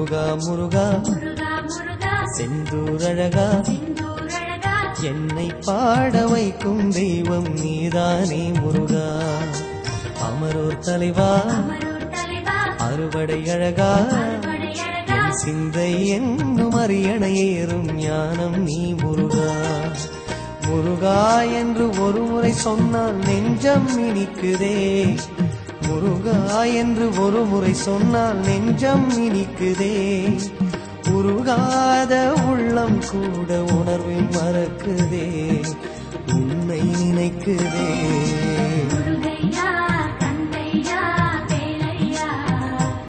முருகா முருகா முருகா முருகா செந்தூரழகா செந்தூரழகா என்னை பாட வைக்கும் தெய்வம் நீதானே முருகா அமரோர் தலைவா அமரூர் தலைவா அறுவடை அழகா அறுவடையழகா என் சிந்தை என்னும் அரியணை ஏறும் ஞானம் நீ முருகா முருகா என்று ஒரு முறை சொன்னால் நெஞ்சம் இனிக்குதே முருகா என்று ஒரு முறை சொன்னால் நெஞ்சம் இனிக்குதே உருகாத உள்ளம் கூட உணர்வை மறக்குதே உன்னை நினைக்குதே